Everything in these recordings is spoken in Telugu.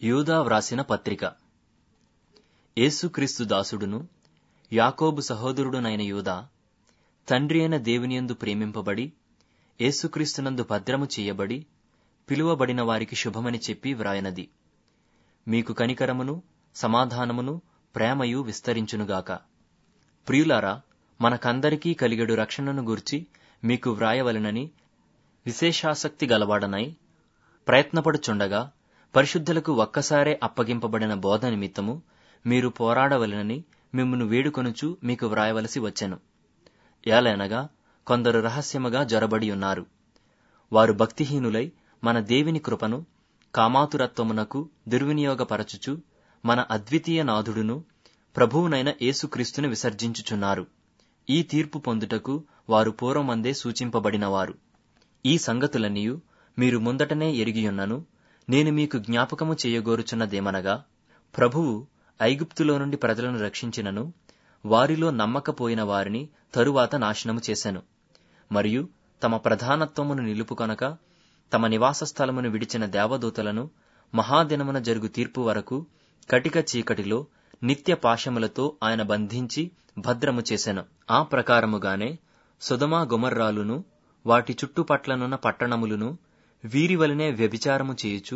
యూదా వ్రాసిన పత్రిక యేసుక్రీస్తు దాసుడును యాకోబు సహోదరుడునైన యూదా తండ్రి అయిన దేవునియందు ప్రేమింపబడి యేసుక్రీస్తునందు భద్రము చేయబడి పిలువబడిన వారికి శుభమని చెప్పి వ్రాయనది మీకు కనికరమును సమాధానమును ప్రేమయు విస్తరించునుగాక ప్రియులారా మనకందరికీ కలిగడు రక్షణను గూర్చి మీకు వ్రాయవలెనని విశేషాసక్తి గలవాడనై ప్రయత్నపడుచుండగా పరిశుద్ధులకు ఒక్కసారే అప్పగింపబడిన బోధ నిమిత్తము మీరు పోరాడవలెనని మిమ్మును వేడుకొనుచు మీకు వ్రాయవలసి వచ్చెను ఏలైనగా కొందరు రహస్యముగా జొరబడి ఉన్నారు వారు భక్తిహీనులై మన దేవుని కృపను కామాతురత్వమునకు దుర్వినియోగపరచుచు మన అద్వితీయ నాథుడును ప్రభువునైన యేసుక్రీస్తుని విసర్జించుచున్నారు ఈ తీర్పు పొందుటకు వారు పూర్వమందే సూచింపబడినవారు ఈ సంగతులన్నీయు మీరు ముందటనే ఎరిగియున్నను నేను మీకు జ్ఞాపకము చేయగోరుచున్నదేమనగా ప్రభువు ఐగుప్తులో నుండి ప్రజలను రక్షించినను వారిలో నమ్మకపోయిన వారిని తరువాత నాశనము చేశాను మరియు తమ ప్రధానత్వమును నిలుపుకొనక తమ నివాస స్థలమును విడిచిన దేవదూతలను మహాదినమున జరుగు తీర్పు వరకు కటిక చీకటిలో నిత్య పాశములతో ఆయన బంధించి భద్రము చేసెను ఆ ప్రకారముగానే సుధమా గుమర్రాలును వాటి చుట్టుపట్లనున్న పట్టణములును వీరి వలనే వ్యభిచారము చేయుచు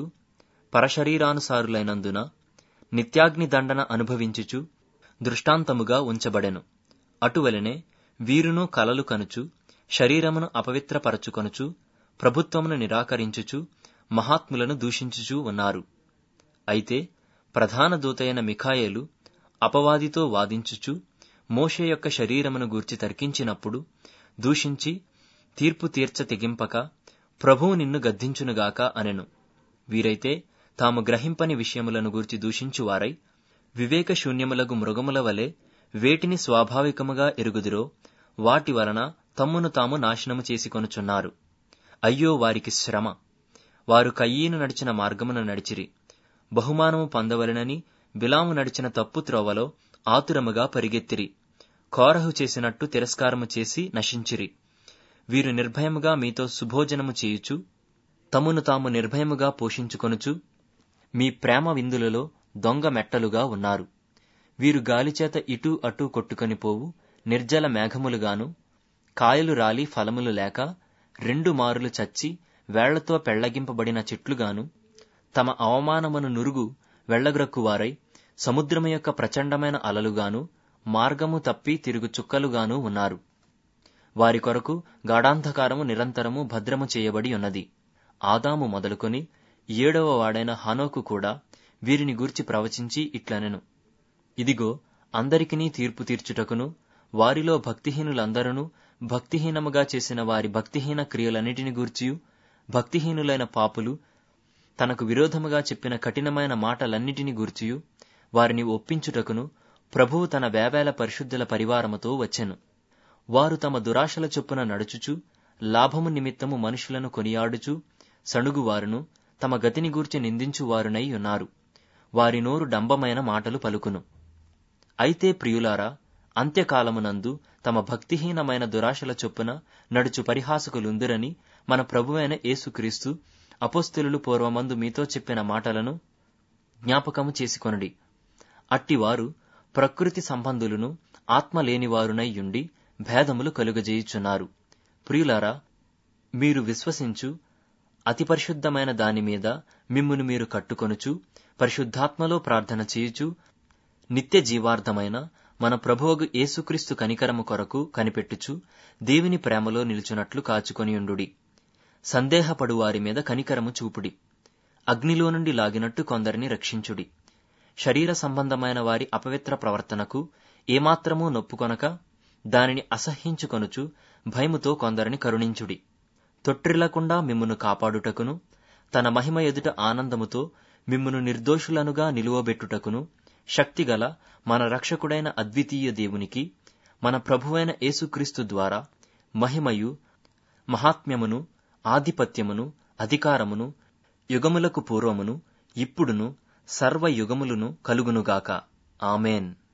పరశరీరానుసారులైనందున నిత్యాగ్ని దండన అనుభవించుచు దృష్టాంతముగా ఉంచబడెను అటువలనే వీరును కలలు కనుచు శరీరమును అపవిత్రపరచుకొనుచు ప్రభుత్వమును నిరాకరించుచు మహాత్ములను దూషించుచూ ఉన్నారు అయితే ప్రధాన దూతైన మిఖాయేలు అపవాదితో వాదించుచు మోషే యొక్క శరీరమును గూర్చి తర్కించినప్పుడు దూషించి తీర్పు తీర్చ తెగింపక ప్రభువు నిన్ను గద్దించునుగాక అనెను వీరైతే తాము గ్రహింపని విషయములను గూర్చి దూషించువారై వివేక శూన్యములగు మృగముల వలె వేటిని స్వాభావికముగా ఎరుగుదురో వాటి వలన తమ్మును తాము నాశనము చేసుకొనుచున్నారు అయ్యో వారికి శ్రమ వారు కయ్యీను నడిచిన మార్గమున నడిచిరి బహుమానము పొందవలెనని బిలాము నడిచిన తప్పు త్రోవలో ఆతురముగా పరిగెత్తిరి కోరహు చేసినట్టు తిరస్కారము చేసి నశించిరి వీరు నిర్భయముగా మీతో సుభోజనము చేయుచు తమను తాము నిర్భయముగా పోషించుకొనుచు మీ ప్రేమ విందులలో దొంగ మెట్టలుగా ఉన్నారు వీరు గాలిచేత ఇటూ అటూ కొట్టుకొని పోవు నిర్జల మేఘములుగాను కాయలు రాలి ఫలములు లేక రెండు మారులు చచ్చి వేళ్లతో పెళ్లగింపబడిన చెట్లుగాను తమ అవమానమును నురుగు వెళ్లగ్రక్కువారై సముద్రము యొక్క ప్రచండమైన అలలుగాను మార్గము తప్పి తిరుగు చుక్కలుగాను ఉన్నారు వారి కొరకు గాఢాంధకారము నిరంతరము భద్రము చేయబడి ఉన్నది ఆదాము మొదలుకొని ఏడవ వాడైన హనోకు కూడా వీరిని గూర్చి ప్రవచించి ఇట్లనెను ఇదిగో అందరికినీ తీర్పు తీర్చుటకును వారిలో భక్తిహీనులందరూ భక్తిహీనముగా చేసిన వారి భక్తిహీన క్రియలన్నిటిని గూర్చియు భక్తిహీనులైన పాపులు తనకు విరోధముగా చెప్పిన కఠినమైన మాటలన్నిటిని గూర్చియు వారిని ఒప్పించుటకును ప్రభువు తన వేవేల పరిశుద్ధుల పరివారముతో వచ్చెను వారు తమ దురాశల చొప్పున నడుచుచు లాభము నిమిత్తము మనుషులను కొనియాడుచు సణుగువారును తమ గతిని గూర్చి నిందించువారునై ఉన్నారు వారి నోరు డంబమైన మాటలు పలుకును అయితే ప్రియులారా అంత్యకాలమునందు తమ భక్తిహీనమైన దురాశల చొప్పున నడుచు పరిహాసకులుందురని మన ప్రభువైన యేసుక్రీస్తు అపోస్తులు పూర్వమందు మీతో చెప్పిన మాటలను జ్ఞాపకము చేసుకొనుడి అట్టివారు ప్రకృతి సంబంధులను ఆత్మ లేనివారునై యుండి భేదములు కలుగజేయుచున్నారు ప్రియులారా మీరు విశ్వసించు అతి పరిశుద్ధమైన దాని మీద మిమ్మును మీరు కట్టుకొనుచు పరిశుద్ధాత్మలో ప్రార్థన చేయుచు నిత్య జీవార్థమైన మన ప్రభువగు యేసుక్రీస్తు కనికరము కొరకు కనిపెట్టుచు దేవుని ప్రేమలో నిలుచున్నట్లు కాచుకొనియుండుడి సందేహపడు వారి మీద కనికరము చూపుడి అగ్నిలో నుండి లాగినట్టు కొందరిని రక్షించుడి శరీర సంబంధమైన వారి అపవిత్ర ప్రవర్తనకు ఏమాత్రమూ నొప్పుకొనక దానిని అసహ్యించుకొనుచు భయముతో కొందరిని కరుణించుడి తొట్టిల్లకుండా మిమ్మును కాపాడుటకును తన మహిమ ఎదుట ఆనందముతో మిమ్మును నిర్దోషులనుగా నిలువబెట్టుటకును శక్తిగల మన రక్షకుడైన అద్వితీయ దేవునికి మన ప్రభువైన యేసుక్రీస్తు ద్వారా మహిమయు మహాత్మ్యమును ఆధిపత్యమును అధికారమును యుగములకు పూర్వమును ఇప్పుడును సర్వ యుగములను కలుగునుగాక ఆమెన్